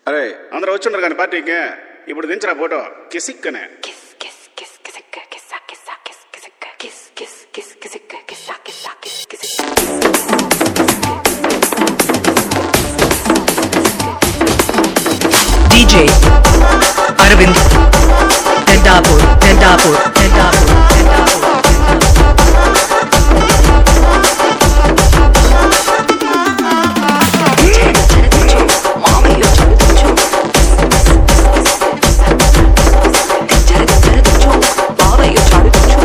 అరే అందరూ వచ్చుండ్రు కానీ పార్టీకి ఇప్పుడు దించరా ఫోటో కిసిక్ అనే Kiss, kiss, kiss, kissicka, kissa, kissa, kiss, kissicka, kiss, kiss, kiss, kissicka, kissa, kissa, kiss, kissicka. DJ Arvind Tendapur Tendapur Tendapur Tendapur చరదించు, మామయ్య చరదించు. చరది చరదించు, మామయ్య చరదించు.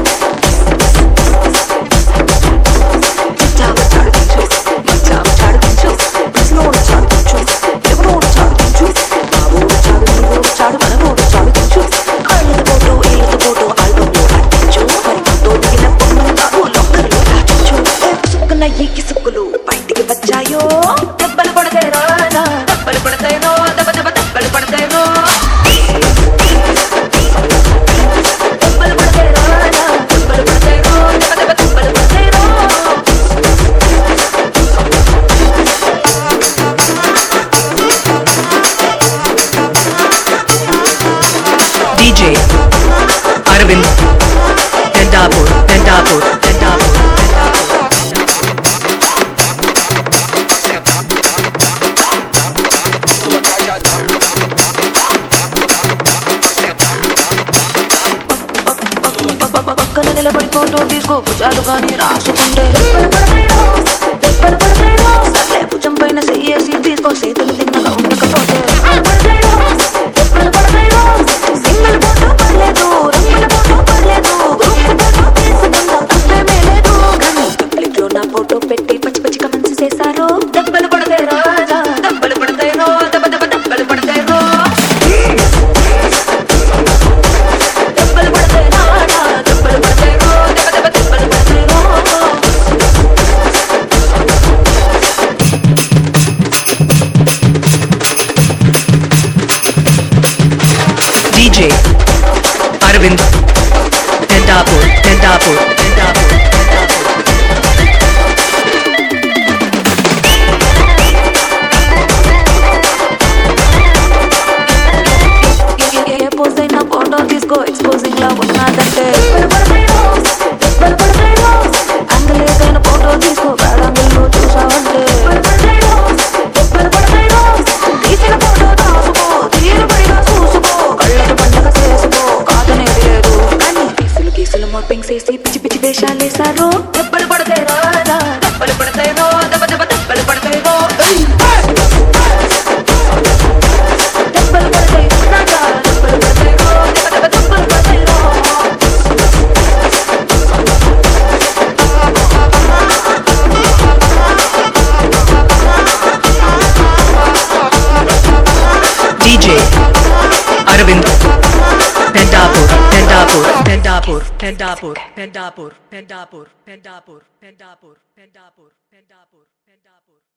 చిచ్చావ చరదించు, మచ్చావ చరదించు. పిసినోడు చరదించు, ఎవరోడు చరదించు. బాబోడు చాడు, నీవోడు చాడు, మనవోడు చరదించు. కళ్ళది పోటు, ఏళ్ళది పోటు, ఆల్బంలో అట్టించు. మరి మనతో దిగిన బొమ్మలు కాదు, లొక్కర్లో దాచించు. ఏ సుక్కున ఈ కిసుక్కులు బయటికి వచ్చాయో దెబ్బలు పడతాయో దెబ్బలు పడతాయో దెబ్బ దెబ్బ దెబ్బలు పడతాయో దెబ్బలు పడతాయో దెబ్బలు పడతాయో దెబ్బ దెబ్బ దెబ్బలు పడతాయో DJ Arvind Tendapur Tendapur Tendapur Tendapur పక్కన నిలబడి ఫోటో తీసుకో భుజాలు కానీ రాసుకుంటే దెబ్బలు పడతాయో దెబ్బలు పడతాయో సర్లే భుజం పైన చెయ్యేసి తీసుకో చేతులు తిన్నగా ఉండకపోతే దెబ్బలు పడతాయో దెబ్బలు పడతాయో సింగిల్ ఫోటో పడలేదు రంగుల ఫోటో పడలేదు గ్రూప్ ఫోటో తీసుకుందాం తప్పేమీ లేదు కానీ పబ్లిక్ లో నా ఫోటో పెట్టి పచ్చి పచ్చి కమెంట్స్ చేశారు దెబ్బలు పడతాయి రాజా దెబ్బలు పడతాయి రో దెబ్బ దెబ్బ దెబ్బలు పడతాయి రో దెబ్బలు పడతాయి రాజా దెబ్బలు పడతాయి రో దెబ్బ దెబ్బ దెబ్బలు పడతాయి రో DJ Arvind Tendapur Tendapur Tendapur Tendapur ఏ పోజ్ అయినా ఫోటో తీసుకో ఎక్స్పోజింగ్ లా ఉన్నదంటే యాంగిల్ ఏదైనా ఫోటో తీసుకో బ్యాడ్ యాంగిల్ లో చూసావంటే తీసిన ఫోటో దాసుకో తీరుబడిగా చూసుకో కళ్ళకు పండగ చేసుకో కాదనేది లేదు కానీ కేసులు కేసులు మోపింగ్ చేసి పిచ్చి పిచ్చి వేషాలేశారు దెబ్బలు పడతాయి రాజా దెబ్బలు పడతాయి రో దెబ్బ దెబ్బ దెబ్బలు పడతాయి రో దెబ్బలు పడతాయి రాజా దెబ్బలు పడతాయి రో దెబ్బ దెబ్బ దెబ్బలు పడతాయి రో DJ Arvind Tendapur Tendapur Tendapur Tendapur Tendapur Tendapur Tendapur Tendapur Tendapur Tendapur Tendapur